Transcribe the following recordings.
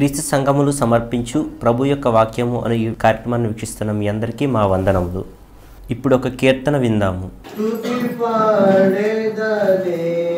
క్రీస్తు సంఘములు సమర్పించు ప్రభు యొక్క వాక్యము అనే ఈ కార్యక్రమాన్ని వీక్షిస్తున్న మీ అందరికీ మా వందనములు ఇప్పుడు ఒక కీర్తన విందాము స్తుతి పాడేదనే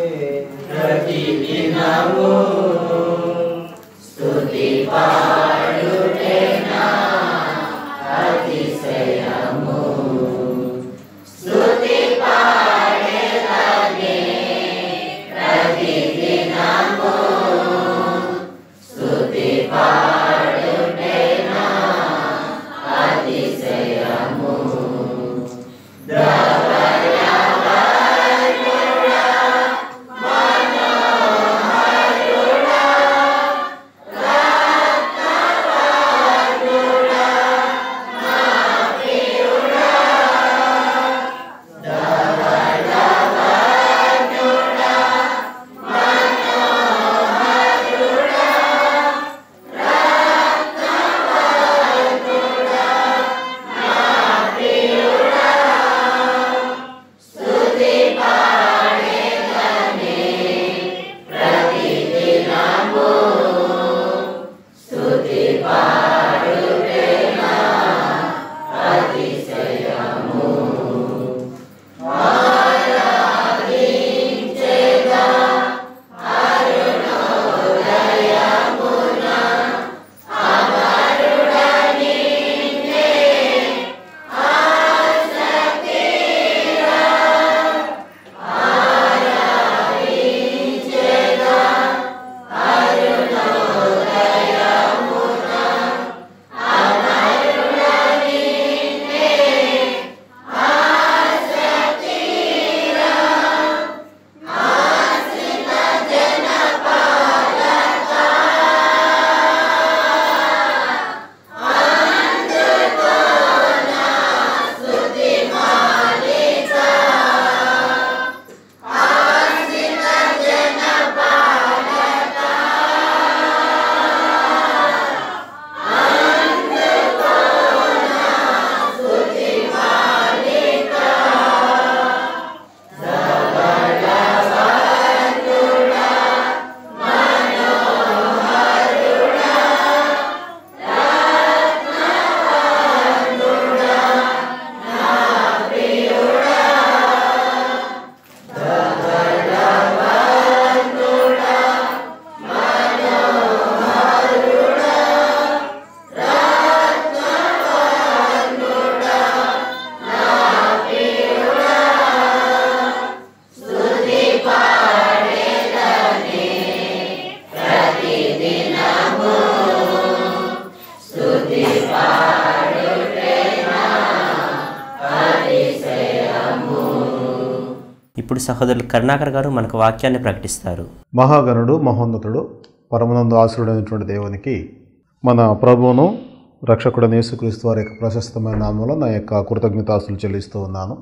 ఇప్పుడు సహోదరులు కరుణాకర్ గారు మనకు వాక్యాన్ని ప్రకటిస్తారు మహాగణుడు మహోన్నతుడు పరమనందు ఆసురుడైనటువంటి దేవునికి మన ప్రభువును రక్షకుడు యేసుక్రీస్తు వారి యొక్క ప్రశస్తమైన నామంలో నా యొక్క కృతజ్ఞతాస్తులు చెల్లిస్తూ ఉన్నాను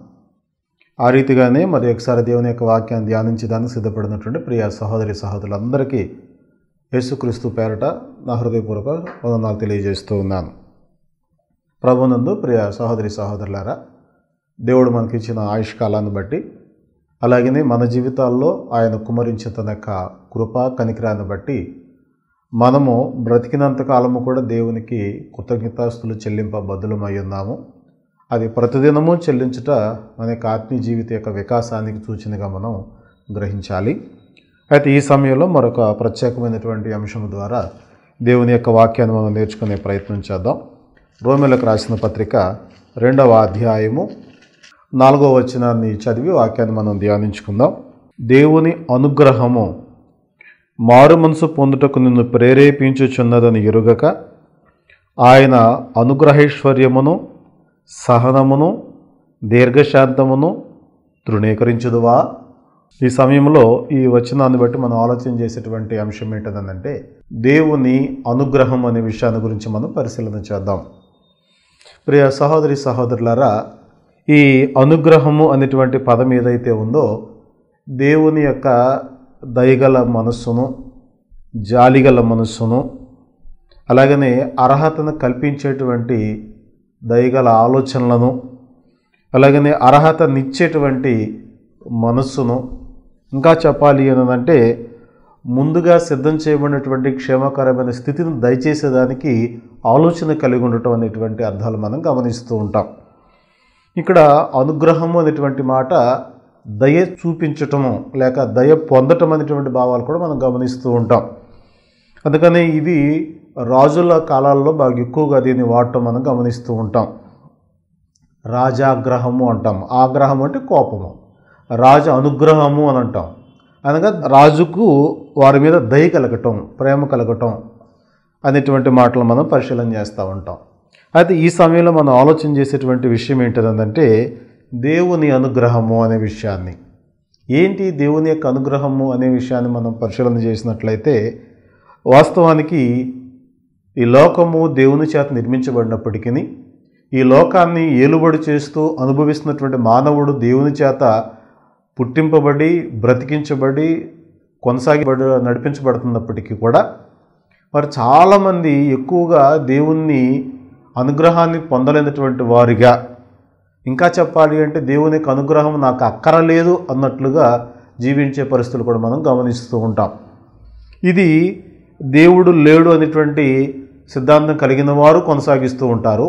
ఆ రీతిగానే మరి ఒకసారి దేవుని యొక్క వాక్యాన్ని ధ్యానించడానికి సిద్ధపడినటువంటి ప్రియ సహోదరి సహోదరులందరికీ యేసుక్రీస్తు పేరట నా హృదయపూర్వక వందనాలు తెలియజేస్తూ ఉన్నాను ప్రభునందు ప్రియ సహోదరి సహోదరులారా దేవుడు మనకిచ్చిన ఆయుష్ కాలాన్ని బట్టి అలాగనే మన జీవితాల్లో ఆయన కుమరించిన తన యొక్క కృప కనికరాన్ని బట్టి మనము బ్రతికినంత కాలము కూడా దేవునికి కృతజ్ఞతాస్తులు చెల్లింప బదులమై ఉన్నాము అది ప్రతిదినము చెల్లించుట మన యొక్క ఆత్మీయ జీవిత యొక్క వికాసానికి సూచనగా మనం గ్రహించాలి అయితే ఈ సమయంలో మరొక ప్రత్యేకమైనటువంటి అంశం ద్వారా దేవుని యొక్క వాక్యాన్ని మనం నేర్చుకునే ప్రయత్నం చేద్దాం రోమిలకు రాసిన పత్రిక రెండవ అధ్యాయము నాలుగో వచనాన్ని చదివి వాక్యాన్ని మనం ధ్యానించుకుందాం దేవుని అనుగ్రహము మారు మనసు పొందుటకు నిన్ను ప్రేరేపించుచున్నదని ఎరుగక ఆయన అనుగ్రహైశ్వర్యమును సహనమును దీర్ఘశాంతమును తృణీకరించుదువా ఈ సమయంలో ఈ వచనాన్ని బట్టి మనం ఆలోచన చేసేటువంటి అంశం ఏంటంటే దేవుని అనుగ్రహం అనే విషయాన్ని గురించి మనం పరిశీలన చేద్దాం ప్రియ సహోదరి సహోదరులారా ఈ అనుగ్రహము అనేటువంటి పదం ఏదైతే ఉందో దేవుని యొక్క దయగల మనస్సును జాలిగల మనస్సును అలాగనే అర్హతను కల్పించేటువంటి దయగల ఆలోచనలను అలాగనే అర్హతనిచ్చేటువంటి మనస్సును ఇంకా చెప్పాలి అని అంటే ముందుగా సిద్ధం చేయబడినటువంటి క్షేమకరమైన స్థితిని దయచేసేదానికి ఆలోచన కలిగి ఉండటం అనేటువంటి అర్థాలు మనం గమనిస్తూ ఉంటాం ఇక్కడ అనుగ్రహము అనేటువంటి మాట దయ చూపించటము లేక దయ పొందటం అనేటువంటి భావాలు కూడా మనం గమనిస్తూ ఉంటాం అందుకని ఇది రాజుల కాలాల్లో బాగా ఎక్కువగా దీన్ని వాడటం మనం గమనిస్తూ ఉంటాం రాజాగ్రహము అంటాం ఆగ్రహం అంటే కోపము రాజ అనుగ్రహము అని అంటాం అనగా రాజుకు వారి మీద దయ కలగటం ప్రేమ కలగటం అనేటువంటి మాటలు మనం పరిశీలన చేస్తూ ఉంటాం అయితే ఈ సమయంలో మనం ఆలోచన చేసేటువంటి విషయం ఏంటిదంటే దేవుని అనుగ్రహము అనే విషయాన్ని ఏంటి దేవుని యొక్క అనుగ్రహము అనే విషయాన్ని మనం పరిశీలన చేసినట్లయితే వాస్తవానికి ఈ లోకము దేవుని చేత నిర్మించబడినప్పటికీ ఈ లోకాన్ని ఏలుబడి చేస్తూ అనుభవిస్తున్నటువంటి మానవుడు దేవుని చేత పుట్టింపబడి బ్రతికించబడి కొనసాగిబడి నడిపించబడుతున్నప్పటికీ కూడా మరి చాలామంది ఎక్కువగా దేవుణ్ణి అనుగ్రహాన్ని పొందలేనటువంటి వారిగా ఇంకా చెప్పాలి అంటే దేవుని యొక్క అనుగ్రహం నాకు అక్కరలేదు అన్నట్లుగా జీవించే పరిస్థితులు కూడా మనం గమనిస్తూ ఉంటాం ఇది దేవుడు లేడు అనేటువంటి సిద్ధాంతం కలిగిన వారు కొనసాగిస్తూ ఉంటారు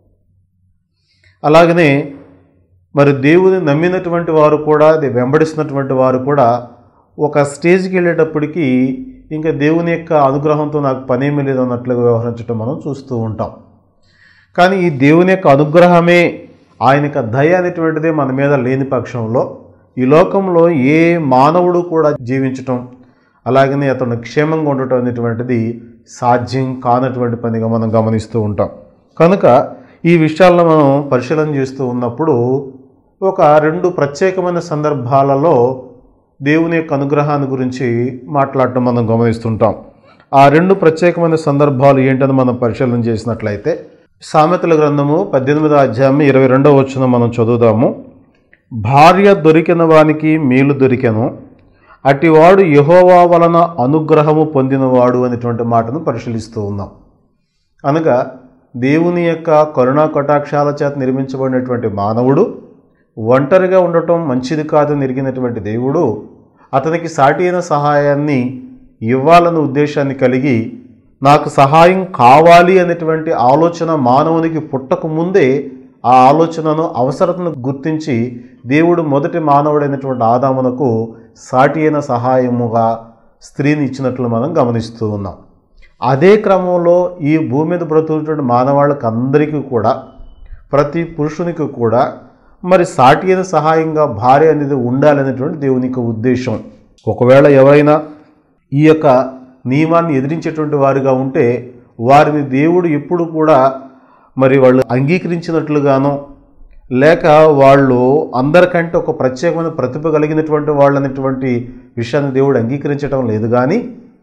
అలాగనే మరి దేవుని నమ్మినటువంటి వారు కూడా అది వెంబడిస్తున్నటువంటి వారు కూడా ఒక స్టేజ్కి వెళ్ళేటప్పటికి ఇంకా దేవుని యొక్క అనుగ్రహంతో నాకు పనేమీ లేదు అన్నట్లుగా వ్యవహరించడం మనం చూస్తూ ఉంటాం కానీ ఈ దేవుని యొక్క అనుగ్రహమే ఆయన యొక్క దయ అనేటువంటిదే మన మీద లేని పక్షంలో ఈ లోకంలో ఏ మానవుడు కూడా జీవించటం అలాగనే అతను క్షేమంగా ఉండటం అనేటువంటిది సాధ్యం కానటువంటి పనిగా మనం గమనిస్తూ ఉంటాం కనుక ఈ విషయాలను మనం పరిశీలన చేస్తూ ఉన్నప్పుడు ఒక రెండు ప్రత్యేకమైన సందర్భాలలో దేవుని యొక్క అనుగ్రహాన్ని గురించి మాట్లాడటం మనం గమనిస్తుంటాం ఆ రెండు ప్రత్యేకమైన సందర్భాలు ఏంటని మనం పరిశీలన చేసినట్లయితే సామెతల గ్రంథము పద్దెనిమిదో అధ్యాయం ఇరవై రెండవ వచ్చిన మనం చదువుదాము భార్య దొరికిన వానికి మేలు దొరికెను అటివాడు యహోవా వలన అనుగ్రహము పొందినవాడు అనేటువంటి మాటను పరిశీలిస్తూ ఉన్నాం అనగా దేవుని యొక్క కరుణా కటాక్షాల చేత నిర్మించబడినటువంటి మానవుడు ఒంటరిగా ఉండటం మంచిది కాదని ఎరిగినటువంటి దేవుడు అతనికి సాటి అయిన సహాయాన్ని ఇవ్వాలన్న ఉద్దేశాన్ని కలిగి నాకు సహాయం కావాలి అనేటువంటి ఆలోచన మానవునికి పుట్టక ముందే ఆ ఆలోచనను అవసరతను గుర్తించి దేవుడు మొదటి మానవుడైనటువంటి ఆదామునకు సాటి అయిన సహాయముగా స్త్రీని ఇచ్చినట్లు మనం గమనిస్తూ ఉన్నాం అదే క్రమంలో ఈ భూమి మీద బ్రతుకుతున్న మానవాళ్ళకి అందరికీ కూడా ప్రతి పురుషునికి కూడా మరి సాటి అయిన సహాయంగా భార్య అనేది ఉండాలనేటువంటి దేవుని యొక్క ఉద్దేశం ఒకవేళ ఎవరైనా ఈ యొక్క నియమాన్ని ఎదిరించేటువంటి వారుగా ఉంటే వారిని దేవుడు ఎప్పుడు కూడా మరి వాళ్ళు అంగీకరించినట్లుగానో లేక వాళ్ళు అందరికంటే ఒక ప్రత్యేకమైన ప్రతిభ కలిగినటువంటి వాళ్ళు అనేటువంటి విషయాన్ని దేవుడు అంగీకరించడం లేదు కానీ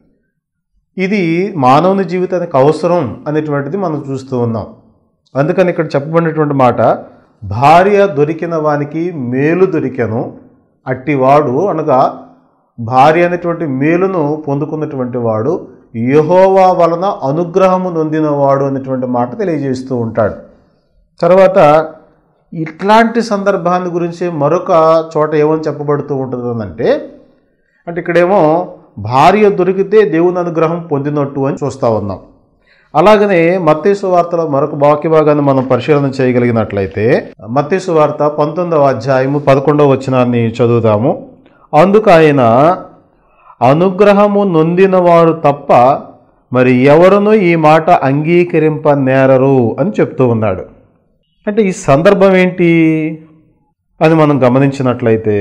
ఇది మానవుని జీవితానికి అవసరం అనేటువంటిది మనం చూస్తూ ఉన్నాం అందుకని ఇక్కడ చెప్పబడినటువంటి మాట భార్య దొరికిన వానికి మేలు దొరికెను అట్టివాడు అనగా భార్య అనేటువంటి మేలును పొందుకున్నటువంటి వాడు యహోవా వలన అనుగ్రహము నొందినవాడు అనేటువంటి మాట తెలియజేస్తూ ఉంటాడు తర్వాత ఇట్లాంటి సందర్భాన్ని గురించి మరొక చోట ఏమని చెప్పబడుతూ ఉంటుందంటే అంటే ఇక్కడేమో భార్య దొరికితే దేవుని అనుగ్రహం పొందినట్టు అని చూస్తూ ఉన్నాం అలాగనే మత్తేసు వార్తలో మరొక వాక్య భాగాన్ని మనం పరిశీలన చేయగలిగినట్లయితే మత్తేసు వార్త పంతొమ్మిదవ అధ్యాయము పదకొండవ వచనాన్ని చదువుదాము అందుకు ఆయన అనుగ్రహము నొందినవారు తప్ప మరి ఎవరునూ ఈ మాట అంగీకరింప నేరరు అని చెప్తూ ఉన్నాడు అంటే ఈ సందర్భం ఏంటి అని మనం గమనించినట్లయితే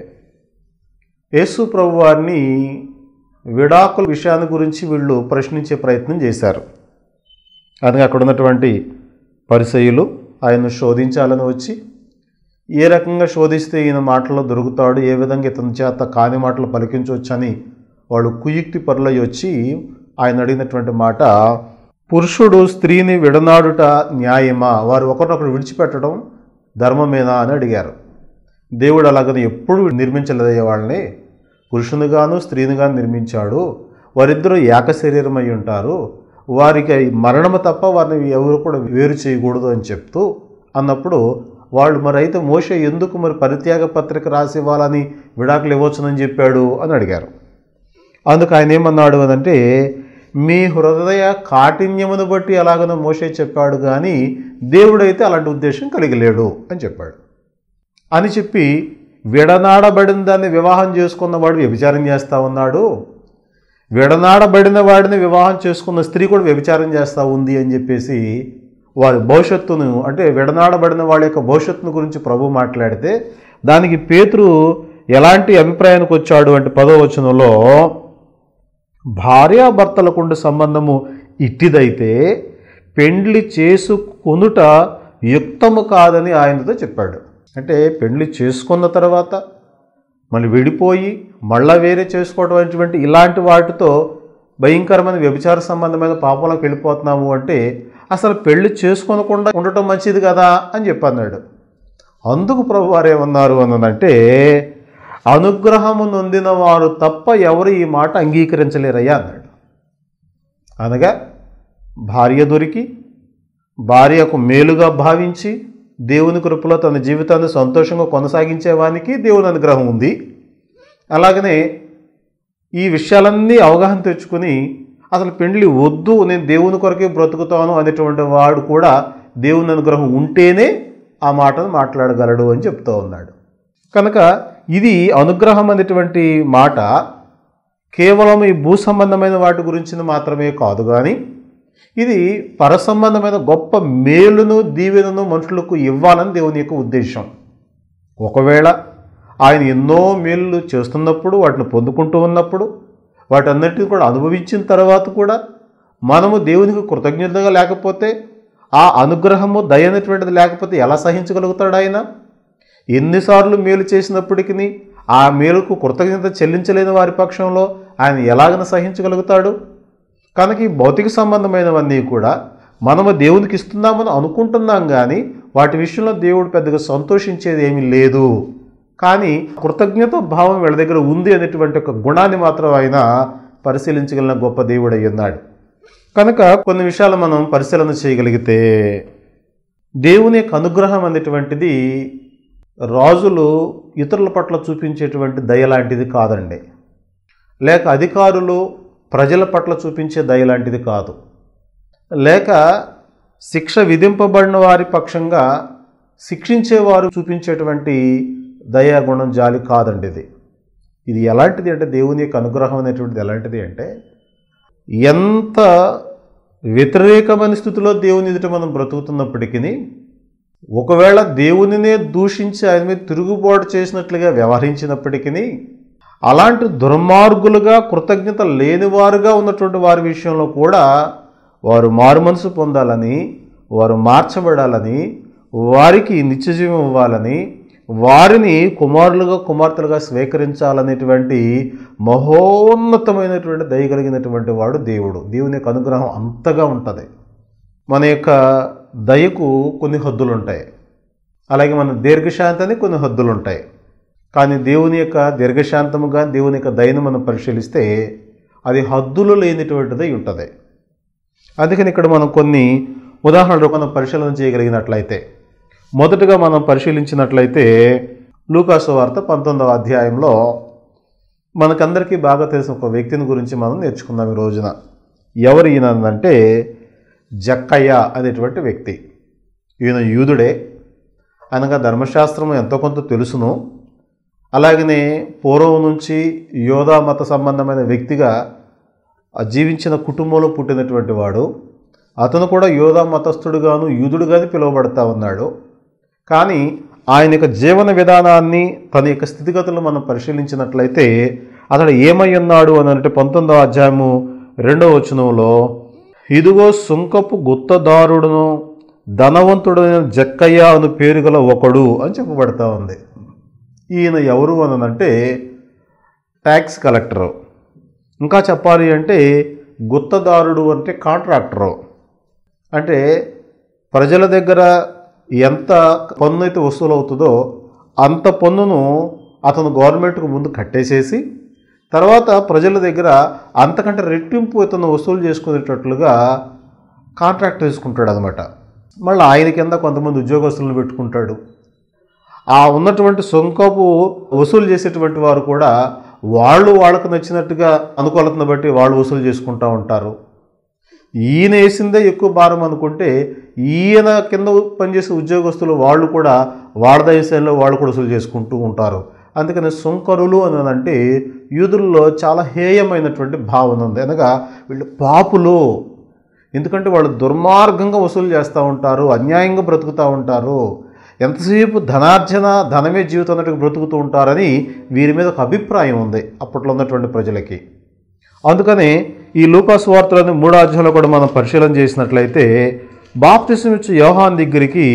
యేసు ప్రభు వారిని విడాకుల విషయాన్ని గురించి వీళ్ళు ప్రశ్నించే ప్రయత్నం చేశారు అందుకే అక్కడ ఉన్నటువంటి పరిసయులు ఆయన్ను శోధించాలని వచ్చి ఏ రకంగా శోధిస్తే ఈయన మాటల్లో దొరుకుతాడు ఏ విధంగా ఇతని చేత కాని మాటలు పలికించవచ్చని వాళ్ళు కుయుక్తి పరులై వచ్చి ఆయన అడిగినటువంటి మాట పురుషుడు స్త్రీని విడనాడుట న్యాయమా వారు ఒకరినొకరు విడిచిపెట్టడం ధర్మమేనా అని అడిగారు దేవుడు అలాగని ఎప్పుడు నిర్మించలేదయ్యే వాళ్ళని పురుషునిగాను స్త్రీనిగాను నిర్మించాడు వారిద్దరూ ఏక శరీరం అయి ఉంటారు వారికి మరణము తప్ప వారిని ఎవరు కూడా వేరు చేయకూడదు అని చెప్తూ అన్నప్పుడు వాళ్ళు మరి అయితే మోషే ఎందుకు మరి పరిత్యాగ పత్రిక రాసి ఇవ్వాలని విడాకులు ఇవ్వచ్చునని చెప్పాడు అని అడిగారు అందుకు ఆయన ఏమన్నాడు అనంటే మీ హృదయ కాఠిన్యమును బట్టి ఎలాగనో మోసే చెప్పాడు కానీ దేవుడైతే అలాంటి ఉద్దేశం కలిగి లేడు అని చెప్పాడు అని చెప్పి విడనాడబడిన దాన్ని వివాహం చేసుకున్నవాడు వ్యభిచారం చేస్తూ ఉన్నాడు విడనాడబడిన వాడిని వివాహం చేసుకున్న స్త్రీ కూడా వ్యభిచారం చేస్తూ ఉంది అని చెప్పేసి వారి భవిష్యత్తును అంటే విడనాడబడిన వాళ్ళ యొక్క భవిష్యత్తును గురించి ప్రభు మాట్లాడితే దానికి పేతురు ఎలాంటి అభిప్రాయానికి వచ్చాడు అంటే పదో వచనంలో భార్యాభర్తలకుండు సంబంధము ఇట్టిదైతే పెండ్లి చేసుకొనుట యుక్తము కాదని ఆయనతో చెప్పాడు అంటే పెండ్లి చేసుకున్న తర్వాత మళ్ళీ విడిపోయి మళ్ళా వేరే చేసుకోవడం అనేటువంటి ఇలాంటి వాటితో భయంకరమైన వ్యభిచార సంబంధమైన పాపంలోకి వెళ్ళిపోతున్నాము అంటే అసలు పెళ్లి చేసుకోనకుండా ఉండటం మంచిది కదా అని చెప్పన్నాడు అందుకు ప్రభు వారు ఏమన్నారు అన్నదంటే అనుగ్రహము నొందిన వారు తప్ప ఎవరు ఈ మాట అంగీకరించలేరయ్యా అన్నాడు అనగా భార్య దొరికి భార్యకు మేలుగా భావించి దేవుని కృపలో తన జీవితాన్ని సంతోషంగా కొనసాగించేవానికి దేవుని అనుగ్రహం ఉంది అలాగనే ఈ విషయాలన్నీ అవగాహన తెచ్చుకుని అసలు పెండ్లి వద్దు నేను దేవుని కొరకే బ్రతుకుతాను అనేటువంటి వాడు కూడా దేవుని అనుగ్రహం ఉంటేనే ఆ మాటను మాట్లాడగలడు అని చెప్తూ ఉన్నాడు కనుక ఇది అనుగ్రహం అనేటువంటి మాట కేవలం ఈ భూ సంబంధమైన వాటి గురించి మాత్రమే కాదు కానీ ఇది పరసంబంధమైన గొప్ప మేలును దీవెనను మనుషులకు ఇవ్వాలని దేవుని యొక్క ఉద్దేశం ఒకవేళ ఆయన ఎన్నో మేలు చేస్తున్నప్పుడు వాటిని పొందుకుంటూ ఉన్నప్పుడు వాటన్నిటిని కూడా అనుభవించిన తర్వాత కూడా మనము దేవునికి కృతజ్ఞతగా లేకపోతే ఆ అనుగ్రహము దయ అనేటువంటిది లేకపోతే ఎలా సహించగలుగుతాడు ఆయన ఎన్నిసార్లు మేలు చేసినప్పటికీ ఆ మేలుకు కృతజ్ఞత చెల్లించలేని వారి పక్షంలో ఆయన ఎలాగన సహించగలుగుతాడు కనుక ఈ భౌతిక సంబంధమైనవన్నీ కూడా మనము దేవునికి ఇస్తున్నామని అనుకుంటున్నాం కానీ వాటి విషయంలో దేవుడు పెద్దగా సంతోషించేది ఏమీ లేదు కానీ కృతజ్ఞత భావం వీళ్ళ దగ్గర ఉంది అనేటువంటి ఒక గుణాన్ని మాత్రం ఆయన పరిశీలించగలిగిన గొప్ప దేవుడు అయి ఉన్నాడు కనుక కొన్ని విషయాలు మనం పరిశీలన చేయగలిగితే దేవుని యొక్క అనుగ్రహం అనేటువంటిది రాజులు ఇతరుల పట్ల చూపించేటువంటి దయ లాంటిది కాదండి లేక అధికారులు ప్రజల పట్ల చూపించే దయ లాంటిది కాదు లేక శిక్ష విధింపబడిన వారి పక్షంగా శిక్షించేవారు చూపించేటువంటి దయా గుణం జాలి కాదండి ఇది ఇది ఎలాంటిది అంటే దేవుని యొక్క అనుగ్రహం అనేటువంటిది ఎలాంటిది అంటే ఎంత వ్యతిరేకమైన స్థితిలో దేవుని ఎదుట మనం బ్రతుకుతున్నప్పటికీ ఒకవేళ దేవునినే దూషించి ఆయన మీద తిరుగుబాటు చేసినట్లుగా వ్యవహరించినప్పటికీ అలాంటి దుర్మార్గులుగా కృతజ్ఞత లేనివారుగా ఉన్నటువంటి వారి విషయంలో కూడా వారు మారు మనసు పొందాలని వారు మార్చబడాలని వారికి నిత్యజీవం ఇవ్వాలని వారిని కుమారులుగా కుమార్తెలుగా స్వీకరించాలనేటువంటి మహోన్నతమైనటువంటి దయ కలిగినటువంటి వాడు దేవుడు దేవుని యొక్క అనుగ్రహం అంతగా ఉంటుంది మన యొక్క దయకు కొన్ని హద్దులు ఉంటాయి అలాగే మన దీర్ఘశాంతానికి కొన్ని హద్దులు ఉంటాయి కానీ దేవుని యొక్క దీర్ఘశాంతముగా దేవుని యొక్క దయను మనం పరిశీలిస్తే అది హద్దులు లేనిటువంటిది ఉంటుంది అందుకని ఇక్కడ మనం కొన్ని ఉదాహరణలు మనం పరిశీలన చేయగలిగినట్లయితే మొదటగా మనం పరిశీలించినట్లయితే లూకాసు వార్త పంతొమ్మిదవ అధ్యాయంలో మనకందరికీ బాగా తెలిసిన ఒక వ్యక్తిని గురించి మనం నేర్చుకుందాం ఈ రోజున ఎవరు ఈయన అంటే జక్కయ్య అనేటువంటి వ్యక్తి ఈయన యూదుడే అనగా ధర్మశాస్త్రం ఎంతో కొంత తెలుసును అలాగనే పూర్వం నుంచి యోధా మత సంబంధమైన వ్యక్తిగా జీవించిన కుటుంబంలో పుట్టినటువంటి వాడు అతను కూడా యోధా మతస్థుడుగాను యూదుడుగాను పిలువబడతా ఉన్నాడు కానీ ఆయన యొక్క జీవన విధానాన్ని తన యొక్క స్థితిగతులను మనం పరిశీలించినట్లయితే అతడు ఏమై ఉన్నాడు అని అంటే పంతొమ్మిదవ అధ్యాయము రెండవ వచనంలో ఇదిగో సుంకపు గుత్తదారుడును ధనవంతుడైన జక్కయ్య అను పేరు గల ఒకడు అని చెప్పబడతా ఉంది ఈయన ఎవరు అనంటే ట్యాక్స్ కలెక్టరు ఇంకా చెప్పాలి అంటే గుత్తదారుడు అంటే కాంట్రాక్టరు అంటే ప్రజల దగ్గర ఎంత పన్ను అయితే వసూలు అవుతుందో అంత పన్నును అతను గవర్నమెంట్కు ముందు కట్టేసేసి తర్వాత ప్రజల దగ్గర అంతకంటే రెట్టింపు ఇతను వసూలు చేసుకునేటట్లుగా కాంట్రాక్ట్ తీసుకుంటాడు అనమాట మళ్ళీ ఆయన కింద కొంతమంది ఉద్యోగస్తులను పెట్టుకుంటాడు ఆ ఉన్నటువంటి సొంకపు వసూలు చేసేటువంటి వారు కూడా వాళ్ళు వాళ్ళకు నచ్చినట్టుగా అనుకూలతను బట్టి వాళ్ళు వసూలు చేసుకుంటూ ఉంటారు ఈయన వేసిందే ఎక్కువ భారం అనుకుంటే ఈయన కింద పనిచేసే ఉద్యోగస్తులు వాళ్ళు కూడా వాళ్ళ దేశాల్లో వాళ్ళు కూడా వసూలు చేసుకుంటూ ఉంటారు అందుకని సుంకరులు అని అంటే యూదుల్లో చాలా హేయమైనటువంటి భావన ఉంది అనగా వీళ్ళు పాపులు ఎందుకంటే వాళ్ళు దుర్మార్గంగా వసూలు చేస్తూ ఉంటారు అన్యాయంగా బ్రతుకుతూ ఉంటారు ఎంతసేపు ధనార్జన ధనమే జీవితం అన్నట్టుగా బ్రతుకుతూ ఉంటారని వీరి మీద ఒక అభిప్రాయం ఉంది అప్పట్లో ఉన్నటువంటి ప్రజలకి అందుకని ఈ లూకాసు వార్తలోని మూడో అధ్యాయంలో కూడా మనం పరిశీలన చేసినట్లయితే బాప్తిసం ఇచ్చే యోహాన్ దగ్గరికి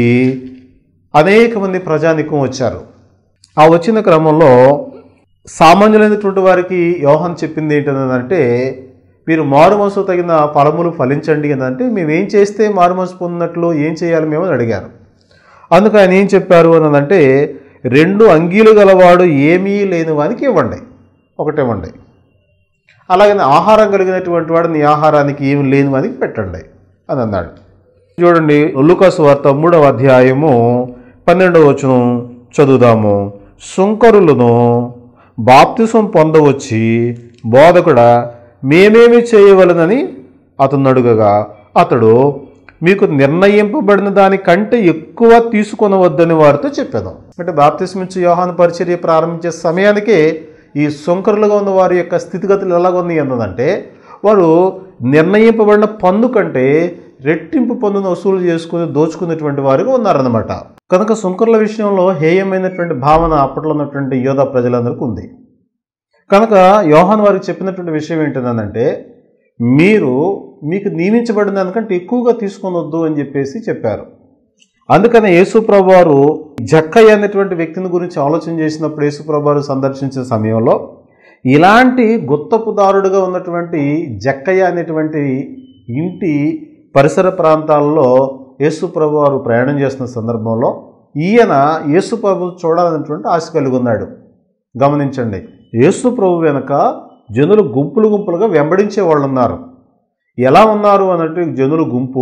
అనేక మంది ప్రజానికం వచ్చారు ఆ వచ్చిన క్రమంలో సామాన్యులైనటువంటి వారికి యోహాన్ చెప్పింది ఏంటంటే మీరు మారుమనసు తగిన ఫలములు ఫలించండి అని అంటే మేము ఏం చేస్తే మారుమనసు పొందినట్లు ఏం చేయాలి మేము అని అడిగారు అందుకు ఆయన ఏం చెప్పారు అని అంటే రెండు అంగీలు గలవాడు ఏమీ లేని వానికి ఇవ్వండి ఒకటివ్వండి అలాగే ఆహారం కలిగినటువంటి వాడు నీ ఆహారానికి ఏమి లేని వానికి పెట్టండి అని అన్నాడు చూడండి లుకాసు వార్త మూడవ అధ్యాయము పన్నెండవ వచనం చదువుదాము సుంకరులను బాప్తిసం పొందవచ్చి బోధకుడా మేమేమి చేయవలనని అతను అడుగగా అతడు మీకు నిర్ణయింపబడిన దానికంటే ఎక్కువ తీసుకొనవద్దని వారితో చెప్పాను అంటే బాప్తిసం ఇచ్చి యోహాను పరిచర్య ప్రారంభించే సమయానికే ఈ సుంకరులుగా ఉన్న వారి యొక్క స్థితిగతులు ఎలాగ ఉన్నాయి అన్నదంటే వారు నిర్ణయింపబడిన పన్ను కంటే రెట్టింపు పన్నును వసూలు చేసుకుని దోచుకునేటువంటి వారుగా ఉన్నారన్నమాట కనుక సుంకరుల విషయంలో హేయమైనటువంటి భావన అప్పట్లో ఉన్నటువంటి యోధా ప్రజలందరికీ ఉంది కనుక యోహాన్ వారికి చెప్పినటువంటి విషయం ఏంటంటే మీరు మీకు నియమించబడిన దానికంటే ఎక్కువగా తీసుకొనొద్దు అని చెప్పేసి చెప్పారు అందుకని యేసుప్రభు వారు జక్కయ్య అనేటువంటి వ్యక్తిని గురించి ఆలోచన చేసినప్పుడు యేసుప్రభు వారు సందర్శించిన సమయంలో ఇలాంటి గుత్తపుదారుడుగా ఉన్నటువంటి జక్కయ్య అనేటువంటి ఇంటి పరిసర ప్రాంతాల్లో యేసుప్రభు వారు ప్రయాణం చేస్తున్న సందర్భంలో ఈయన యేసుప్రభు చూడాలనేటువంటి ఆశ కలిగి ఉన్నాడు గమనించండి యేసు ప్రభు వెనక జనులు గుంపులు గుంపులుగా వెంబడించే వాళ్ళు ఉన్నారు ఎలా ఉన్నారు అన్నట్టు ఈ జనులు గుంపు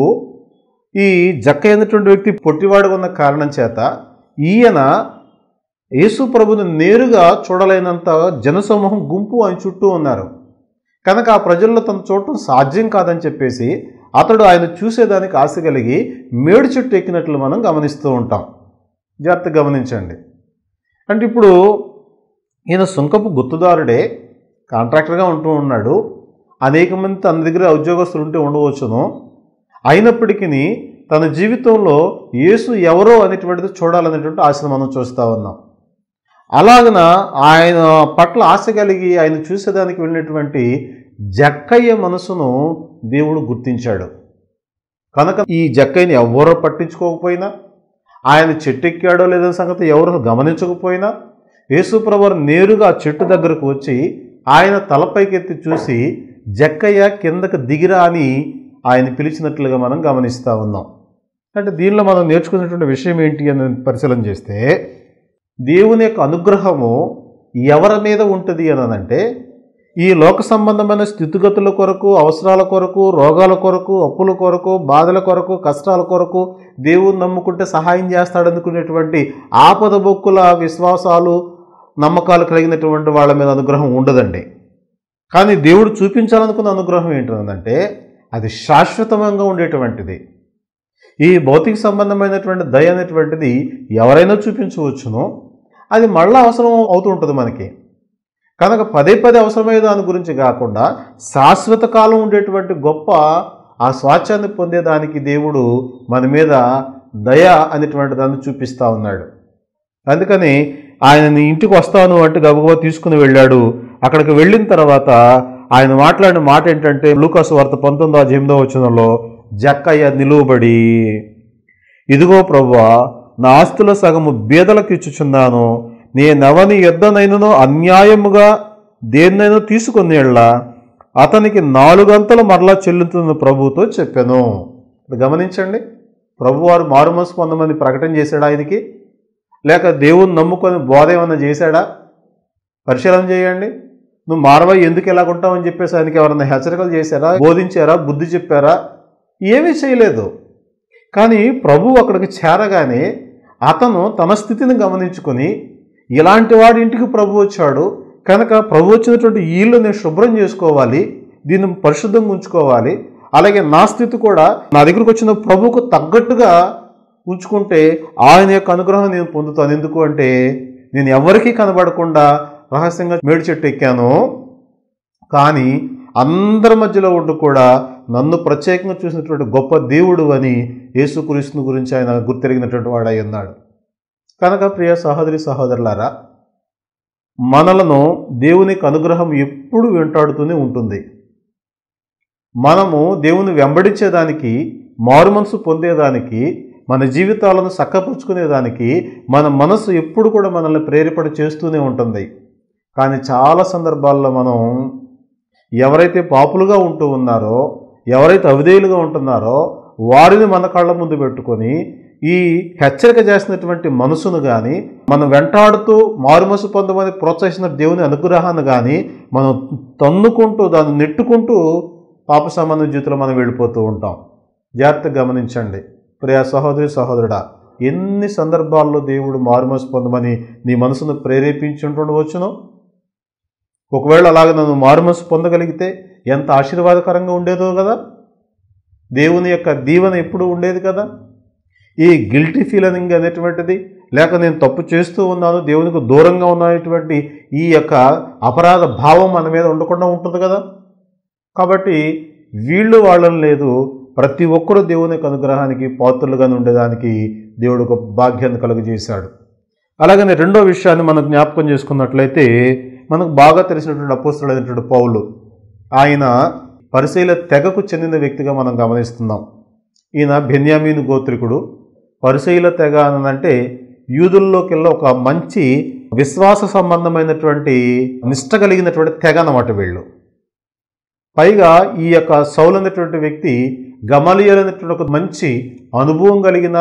ఈ జక్క అయినటువంటి వ్యక్తి పొట్టివాడుగా ఉన్న కారణం చేత ఈయన యేసు ప్రభుని నేరుగా చూడలేనంత జనసమూహం గుంపు ఆయన చుట్టూ ఉన్నారు కనుక ఆ ప్రజల్లో తను చూడటం సాధ్యం కాదని చెప్పేసి అతడు ఆయన చూసేదానికి ఆశ కలిగి మేడు చెట్టు ఎక్కినట్లు మనం గమనిస్తూ ఉంటాం జాగ్రత్త గమనించండి అంటే ఇప్పుడు ఈయన సుంకపు గుర్తుదారుడే కాంట్రాక్టర్గా ఉంటూ ఉన్నాడు అనేక మంది తన దగ్గర ఉద్యోగస్తులు ఉంటే ఉండవచ్చును అయినప్పటికీ తన జీవితంలో యేసు ఎవరో అనేటువంటిది చూడాలనేటువంటి ఆశను మనం చూస్తూ ఉన్నాం అలాగన ఆయన పట్ల ఆశ కలిగి ఆయన చూసేదానికి వెళ్ళినటువంటి జక్కయ్య మనసును దేవుడు గుర్తించాడు కనుక ఈ జక్కయ్యని ఎవరో పట్టించుకోకపోయినా ఆయన చెట్టు ఎక్కాడో లేదనే సంగతి ఎవరు గమనించకపోయినా యేసుప్రభు నేరుగా ఆ చెట్టు దగ్గరకు వచ్చి ఆయన తలపైకెత్తి చూసి జక్కయ్య కిందకు దిగిరా అని ఆయన పిలిచినట్లుగా మనం గమనిస్తూ ఉన్నాం అంటే దీనిలో మనం నేర్చుకున్నటువంటి విషయం ఏంటి అని పరిశీలన చేస్తే దేవుని యొక్క అనుగ్రహము ఎవరి మీద ఉంటుంది అని అంటే ఈ లోక సంబంధమైన స్థితిగతుల కొరకు అవసరాల కొరకు రోగాల కొరకు అప్పుల కొరకు బాధల కొరకు కష్టాల కొరకు దేవుని నమ్ముకుంటే సహాయం చేస్తాడనుకునేటువంటి ఆపద బొక్కుల విశ్వాసాలు నమ్మకాలు కలిగినటువంటి వాళ్ళ మీద అనుగ్రహం ఉండదండి కానీ దేవుడు చూపించాలనుకున్న అనుగ్రహం ఏంటంటే అది శాశ్వతంగా ఉండేటువంటిది ఈ భౌతిక సంబంధమైనటువంటి దయ అనేటువంటిది ఎవరైనా చూపించవచ్చును అది మళ్ళా అవసరం అవుతూ ఉంటుంది మనకి కనుక పదే పదే అవసరమయ్యే దాని గురించి కాకుండా శాశ్వత కాలం ఉండేటువంటి గొప్ప ఆ స్వాచ్ఛాన్ని పొందేదానికి దేవుడు మన మీద దయ అనేటువంటి దాన్ని చూపిస్తూ ఉన్నాడు అందుకని ఆయనని ఇంటికి వస్తాను అంటే గబగబా తీసుకుని వెళ్ళాడు అక్కడికి వెళ్ళిన తర్వాత ఆయన మాట్లాడిన మాట ఏంటంటే లూకాసు వార్త పంతొమ్మిదో ఎనిమిదో వచనంలో జక్కయ్య నిలువబడి ఇదిగో ప్రభువా నా ఆస్తుల సగము బీదలకు ఇచ్చుచున్నాను నేనెవని యుద్ధనైనను అన్యాయముగా దేన్నైనా తీసుకుని అతనికి నాలుగంతలు మరలా చెల్లుతున్న ప్రభుతో చెప్పాను ఇప్పుడు గమనించండి ప్రభువారు మారుమనసు పొందమని ప్రకటన చేశాడు ఆయనకి లేక దేవుని నమ్ముకొని బోధ ఏమన్నా చేశాడా పరిశీలన చేయండి నువ్వు మారవై ఎందుకు ఎలాగుంటావు అని చెప్పేసి ఆయనకి ఎవరన్నా హెచ్చరికలు చేశారా బోధించారా బుద్ధి చెప్పారా ఏమీ చేయలేదు కానీ ప్రభు అక్కడికి చేరగానే అతను తన స్థితిని గమనించుకొని ఇలాంటి వాడి ఇంటికి ప్రభు వచ్చాడు కనుక ప్రభు వచ్చినటువంటి ఈ ఇల్లు నేను శుభ్రం చేసుకోవాలి దీన్ని పరిశుద్ధంగా ఉంచుకోవాలి అలాగే నా స్థితి కూడా నా దగ్గరకు వచ్చిన ప్రభువుకు తగ్గట్టుగా ఉంచుకుంటే ఆయన యొక్క అనుగ్రహం నేను పొందుతాను ఎందుకు అంటే నేను ఎవరికీ కనబడకుండా రహస్యంగా మేడి చెట్టు ఎక్కాను కానీ అందరి మధ్యలో ఉండి కూడా నన్ను ప్రత్యేకంగా చూసినటువంటి గొప్ప దేవుడు అని యేసుక్రీస్తుని గురించి ఆయన గుర్తెరిగినటువంటి వాడై ఉన్నాడు కనుక ప్రియ సహోదరి సహోదరులారా మనలను దేవునికి అనుగ్రహం ఎప్పుడు వెంటాడుతూనే ఉంటుంది మనము దేవుని వెంబడించేదానికి మారు మనసు పొందేదానికి మన జీవితాలను చక్కపరుచుకునేదానికి మన మనసు ఎప్పుడు కూడా మనల్ని ప్రేరేపణ చేస్తూనే ఉంటుంది కానీ చాలా సందర్భాల్లో మనం ఎవరైతే పాపులుగా ఉంటూ ఉన్నారో ఎవరైతే అవిధేయులుగా ఉంటున్నారో వారిని మన కళ్ళ ముందు పెట్టుకొని ఈ హెచ్చరిక చేసినటువంటి మనసును కానీ మనం వెంటాడుతూ మారుమసు పొందమని ప్రోత్సహిస్తున్న దేవుని అనుగ్రహాన్ని కానీ మనం తన్నుకుంటూ దాన్ని నెట్టుకుంటూ పాప సంబంధ జీవితంలో మనం వెళ్ళిపోతూ ఉంటాం జాగ్రత్తగా గమనించండి ప్రియ సహోదరి సహోదరుడా ఎన్ని సందర్భాల్లో దేవుడు మారుమనసు పొందమని నీ మనసును ప్రేరేపించుంటుండవచ్చును ఒకవేళ అలాగ నన్ను మారుమనసు పొందగలిగితే ఎంత ఆశీర్వాదకరంగా ఉండేదో కదా దేవుని యొక్క దీవెన ఎప్పుడు ఉండేది కదా ఈ గిల్టీ ఫీలింగ్ అనేటువంటిది లేక నేను తప్పు చేస్తూ ఉన్నాను దేవునికి దూరంగా ఉన్నటువంటి ఈ యొక్క అపరాధ భావం మన మీద ఉండకుండా ఉంటుంది కదా కాబట్టి వీళ్ళు వాళ్ళని లేదు ప్రతి ఒక్కరూ దేవుని యొక్క అనుగ్రహానికి పాత్రలుగా ఉండేదానికి దేవుడు ఒక భాగ్యాన్ని కలుగజేశాడు అలాగనే రెండో విషయాన్ని మనం జ్ఞాపకం చేసుకున్నట్లయితే మనకు బాగా తెలిసినటువంటి అపోస్తుడైనటువంటి పౌలు ఆయన పరిశీల తెగకు చెందిన వ్యక్తిగా మనం గమనిస్తున్నాం ఈయన బెన్యామీను గోత్రికుడు పరిశీల తెగ అనంటే యూదుల్లోకెల్లా ఒక మంచి విశ్వాస సంబంధమైనటువంటి నిష్ట కలిగినటువంటి తెగ అన్నమాట వీళ్ళు పైగా ఈ యొక్క సౌలు అనేటువంటి వ్యక్తి గమలియల్ అనేటువంటి ఒక మంచి అనుభవం కలిగిన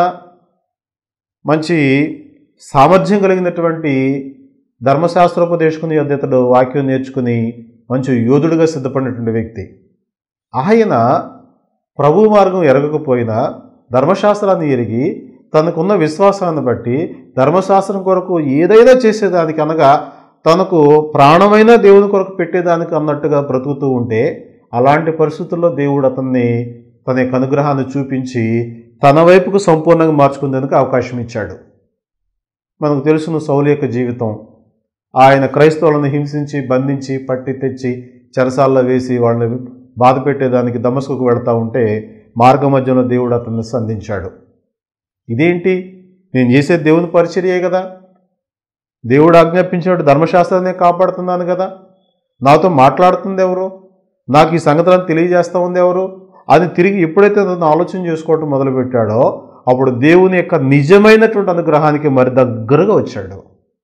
మంచి సామర్థ్యం కలిగినటువంటి ధర్మశాస్త్రోపదేశకుని యొద్ద ఇతడు వాక్యం నేర్చుకుని మంచి యోధుడిగా సిద్ధపడినటువంటి వ్యక్తి ఆయన ప్రభు మార్గం ఎరగకపోయినా ధర్మశాస్త్రాన్ని ఎరిగి తనకున్న విశ్వాసాన్ని బట్టి ధర్మశాస్త్రం కొరకు ఏదైనా చేసేదానికి అనగా తనకు ప్రాణమైన దేవుని కొరకు పెట్టేదానికి అన్నట్టుగా బ్రతుకుతూ ఉంటే అలాంటి పరిస్థితుల్లో దేవుడు అతన్ని తన యొక్క అనుగ్రహాన్ని చూపించి తన వైపుకు సంపూర్ణంగా మార్చుకునేందుకు అవకాశం ఇచ్చాడు మనకు తెలుసును సౌలు యొక్క జీవితం ఆయన క్రైస్తవులను హింసించి బంధించి పట్టి తెచ్చి చెరసాల్లో వేసి వాళ్ళని బాధ పెట్టేదానికి దమస్కుకు వెళతా ఉంటే మార్గ మధ్యలో దేవుడు అతన్ని సంధించాడు ఇదేంటి నేను చేసే దేవుని పరిచర్యే కదా దేవుడు ఆజ్ఞాపించినట్టు ధర్మశాస్త్రాన్ని కాపాడుతున్నాను కదా నాతో మాట్లాడుతుంది ఎవరు నాకు ఈ సంగతులను తెలియజేస్తూ ఉంది ఎవరు అది తిరిగి ఎప్పుడైతే నన్ను ఆలోచన చేసుకోవటం మొదలుపెట్టాడో అప్పుడు దేవుని యొక్క నిజమైనటువంటి అనుగ్రహానికి మరి దగ్గరగా వచ్చాడు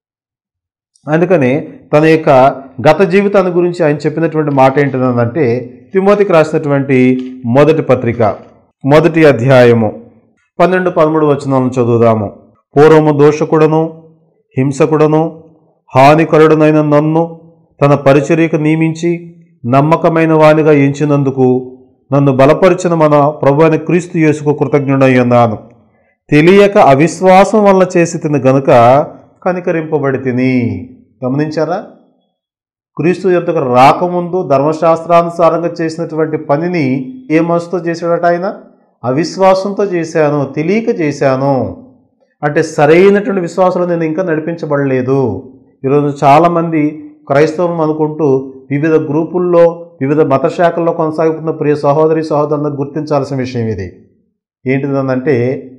అందుకని తన యొక్క గత జీవితాన్ని గురించి ఆయన చెప్పినటువంటి మాట ఏంటిదంటే తిమోతికి రాసినటువంటి మొదటి పత్రిక మొదటి అధ్యాయము పన్నెండు పదమూడు వచనాలను చదువుదాము పూర్వము దోషకుడను హింసకుడను హానికరుడనైన నన్ను తన పరిచర్యకు నియమించి నమ్మకమైన వానిగా ఎంచినందుకు నన్ను బలపరిచిన మన ప్రభు అయిన క్రీస్తు యేసుకు కృతజ్ఞుడై ఉన్నాను తెలియక అవిశ్వాసం వల్ల చేసి తిని గనుక కనికరింపబడి తిని గమనించారా క్రీస్తు యొద్దకు రాకముందు ధర్మశాస్త్రానుసారంగా చేసినటువంటి పనిని ఏ మనసుతో చేశాడట ఆయన అవిశ్వాసంతో చేశాను తెలియక చేశాను అంటే సరైనటువంటి విశ్వాసాలు నేను ఇంకా నడిపించబడలేదు ఈరోజు చాలామంది క్రైస్తవం అనుకుంటూ వివిధ గ్రూపుల్లో వివిధ మత శాఖల్లో కొనసాగుతున్న ప్రియ సహోదరి సహోదరులను గుర్తించాల్సిన విషయం ఇది ఏంటిదంటే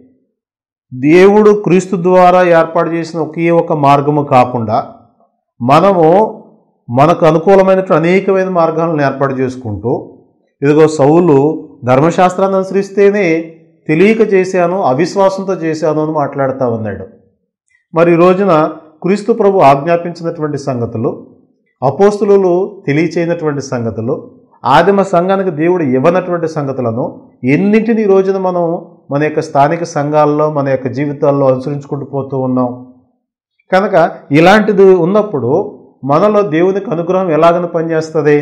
దేవుడు క్రీస్తు ద్వారా ఏర్పాటు చేసిన ఒకే ఒక మార్గము కాకుండా మనము మనకు అనుకూలమైనటువంటి అనేకమైన మార్గాలను ఏర్పాటు చేసుకుంటూ ఇదిగో సౌలు ధర్మశాస్త్రాన్ని అనుసరిస్తేనే తెలియక చేశాను అవిశ్వాసంతో చేశాను అని మాట్లాడుతూ ఉన్నాడు మరి ఈ రోజున క్రీస్తు ప్రభు ఆజ్ఞాపించినటువంటి సంగతులు అపోస్తులు తెలియచేయనటువంటి సంగతులు ఆదిమ సంఘానికి దేవుడు ఇవ్వనటువంటి సంగతులను ఎన్నింటిని ఈ రోజున మనం మన యొక్క స్థానిక సంఘాల్లో మన యొక్క జీవితాల్లో అనుసరించుకుంటూ పోతూ ఉన్నాం కనుక ఇలాంటిది ఉన్నప్పుడు మనలో దేవునికి అనుగ్రహం ఎలాగని పనిచేస్తుంది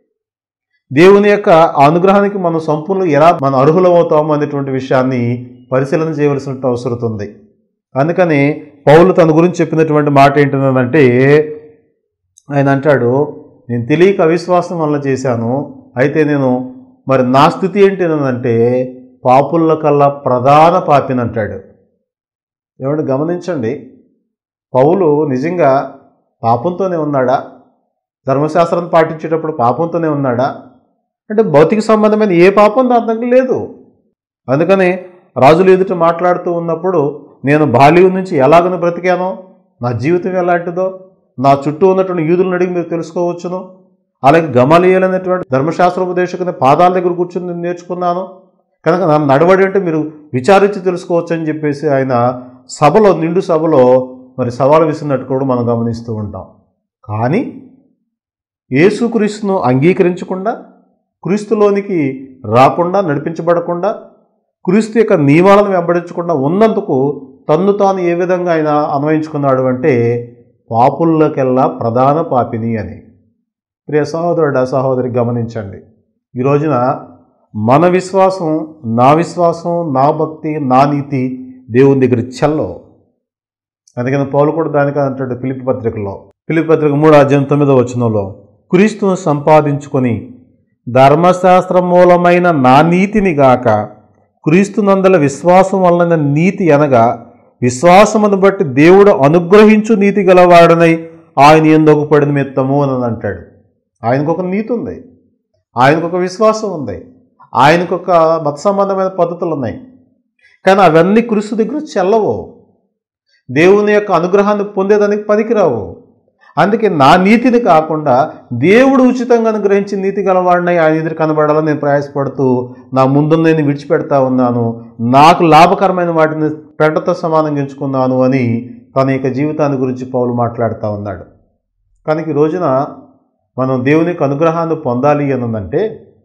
దేవుని యొక్క ఆ అనుగ్రహానికి మనం సంపూర్ణ ఎలా మనం అర్హులం అవుతాము అనేటువంటి విషయాన్ని పరిశీలన చేయవలసిన అవసరం ఉంది అందుకని పౌలు తన గురించి చెప్పినటువంటి మాట ఏంటంటే ఆయన అంటాడు నేను తెలియక అవిశ్వాసం వల్ల చేశాను అయితే నేను మరి నా స్థితి ఏంటి అంటే పాపుల కల్లా ప్రధాన పాపిని అంటాడు ఏమంటే గమనించండి పౌలు నిజంగా పాపంతోనే ఉన్నాడా ధర్మశాస్త్రం పాటించేటప్పుడు పాపంతోనే ఉన్నాడా అంటే భౌతిక సంబంధమైన ఏ పాపం దాంట్లో లేదు అందుకని రాజులు ఎదుట మాట్లాడుతూ ఉన్నప్పుడు నేను బాల్యం నుంచి ఎలాగను బ్రతికానో నా జీవితం ఎలాంటిదో నా చుట్టూ ఉన్నటువంటి యూదులను అడిగి మీరు తెలుసుకోవచ్చును అలాగే గమలీయలైనటువంటి ధర్మశాస్త్రోపదేశకుని పాదాల దగ్గర కూర్చుని నేను నేర్చుకున్నాను కనుక నా నడవడి అంటే మీరు విచారించి తెలుసుకోవచ్చు అని చెప్పేసి ఆయన సభలో నిండు సభలో మరి సవాలు విసిరినట్టు కూడా మనం గమనిస్తూ ఉంటాం కానీ యేసుక్రీస్తును అంగీకరించకుండా క్రీస్తులోనికి రాకుండా నడిపించబడకుండా క్రీస్తు యొక్క నియమాలను వెంబడించకుండా ఉన్నందుకు తన్ను తాను ఏ విధంగా ఆయన అన్వయించుకున్నాడు అంటే పాపుల్లోకెల్లా ప్రధాన పాపిని అని ప్రియ సహోదరుడు సహోదరి గమనించండి ఈ రోజున మన విశ్వాసం నా విశ్వాసం నా భక్తి నా నీతి దేవుని దగ్గర చెల్లో అందుకని పౌలు కూడా దానికి అంటాడు పిలిపి పత్రికలో పిలిపి పత్రిక మూడు అధ్యాయం తొమ్మిదో వచనంలో క్రీస్తును సంపాదించుకొని ధర్మశాస్త్ర మూలమైన నా నీతిని గాక క్రీస్తునందల విశ్వాసం వలన నీతి అనగా విశ్వాసమును బట్టి దేవుడు అనుగ్రహించు నీతి గలవాడనై ఆయన ఎందుకు పడిన మెత్తము అని అంటాడు ఆయనకు ఒక నీతి ఉంది ఆయనకు ఒక విశ్వాసం ఉంది ఆయనకు ఒక మత సంబంధమైన పద్ధతులు ఉన్నాయి కానీ అవన్నీ క్రీస్తు దగ్గర చెల్లవు దేవుని యొక్క అనుగ్రహాన్ని పొందేదానికి పనికిరావు అందుకే నా నీతిని కాకుండా దేవుడు ఉచితంగా అనుగ్రహించిన నీతి గలవాడినై ఆయన ఎదురు కనబడాలని నేను ప్రయాసపడుతూ నా ముందు నేను విడిచిపెడతా ఉన్నాను నాకు లాభకరమైన వాటిని పెంటతో సమానంగా ఎంచుకున్నాను అని తన యొక్క జీవితాన్ని గురించి పౌలు మాట్లాడుతూ ఉన్నాడు కానీ ఈ రోజున మనం దేవుని యొక్క అనుగ్రహాన్ని పొందాలి అన్నదంటే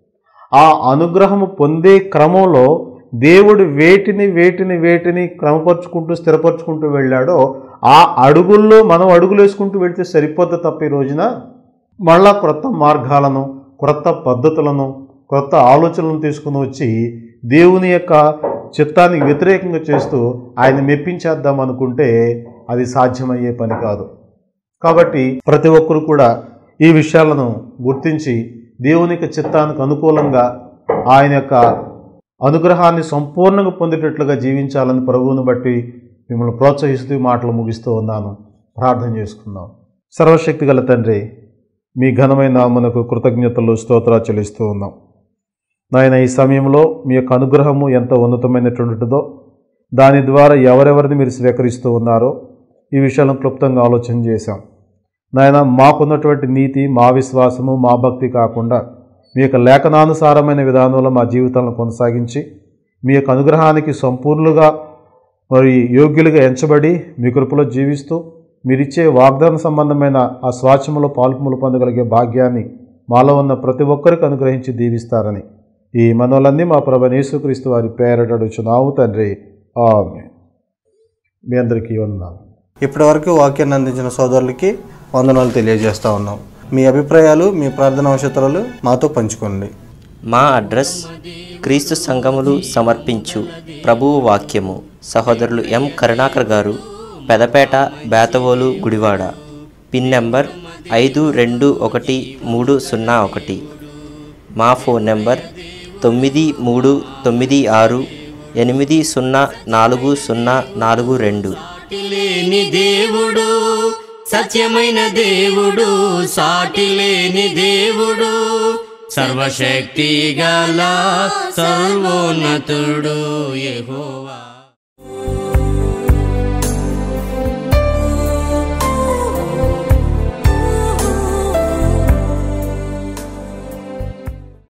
ఆ అనుగ్రహము పొందే క్రమంలో దేవుడు వేటిని వేటిని వేటిని క్రమపరుచుకుంటూ స్థిరపరుచుకుంటూ వెళ్ళాడో ఆ అడుగుల్లో మనం అడుగులు వేసుకుంటూ వెళ్తే సరిపోద్ది తప్ప ఈ రోజున మళ్ళా క్రొత్త మార్గాలను క్రొత్త పద్ధతులను క్రొత్త ఆలోచనలను తీసుకుని వచ్చి దేవుని యొక్క చిత్తానికి వ్యతిరేకంగా చేస్తూ ఆయన మెప్పించేద్దాం అనుకుంటే అది సాధ్యమయ్యే పని కాదు కాబట్టి ప్రతి ఒక్కరు కూడా ఈ విషయాలను గుర్తించి దేవుని యొక్క చిత్తానికి అనుకూలంగా ఆయన యొక్క అనుగ్రహాన్ని సంపూర్ణంగా పొందేటట్లుగా జీవించాలని ప్రభువుని బట్టి మిమ్మల్ని ప్రోత్సహిస్తూ ఈ మాటలు ముగిస్తూ ఉన్నాను ప్రార్థన చేసుకుందాం సర్వశక్తి గల తండ్రి మీ ఘనమైన నామనకు కృతజ్ఞతలు స్తోత్రా చెల్లిస్తూ ఉన్నాం నాయన ఈ సమయంలో మీ యొక్క అనుగ్రహము ఎంత ఉన్నతమైనటువంటిదో దాని ద్వారా ఎవరెవరిని మీరు స్వీకరిస్తూ ఉన్నారో ఈ విషయాలను క్లుప్తంగా ఆలోచన చేశాం నాయన మాకున్నటువంటి నీతి మా విశ్వాసము మా భక్తి కాకుండా మీ యొక్క లేఖనానుసారమైన విధానంలో మా జీవితాలను కొనసాగించి మీ యొక్క అనుగ్రహానికి సంపూర్ణులుగా మరి యోగ్యులుగా ఎంచబడి మీ కృపలో జీవిస్తూ మీరిచ్చే వాగ్దాన సంబంధమైన ఆ స్వాచ్ఛములో పాల్పుములు పొందగలిగే భాగ్యాన్ని మాలో ఉన్న ప్రతి ఒక్కరికి అనుగ్రహించి దీవిస్తారని ఈ మనోలన్నీ మా ప్రభు యేసుక్రీస్తు వారి పేరటడుచున్నావు తండ్రి ఆమె మీ అందరికీ వందనాలు ఇప్పటివరకు వాక్యాన్ని అందించిన సోదరులకి వందనాలు తెలియజేస్తా ఉన్నాం మీ అభిప్రాయాలు మీ ప్రార్థన అవసరాలు మాతో పంచుకోండి మా అడ్రస్ క్రీస్తు సంఘములు సమర్పించు ప్రభువు వాక్యము సహోదరులు ఎం కరుణాకర్ గారు పెదపేట బేతవోలు గుడివాడ పిన్ నెంబర్ ఐదు రెండు ఒకటి మూడు సున్నా ఒకటి మా ఫోన్ నెంబర్ తొమ్మిది మూడు తొమ్మిది ఆరు ఎనిమిది సున్నా నాలుగు సున్నా నాలుగు రెండు సాటి లేని దేవుడు సత్యమైన దేవుడు సాటి లేని దేవుడు సర్వశక్తి గల సర్వోన్నతుడు యెహోవా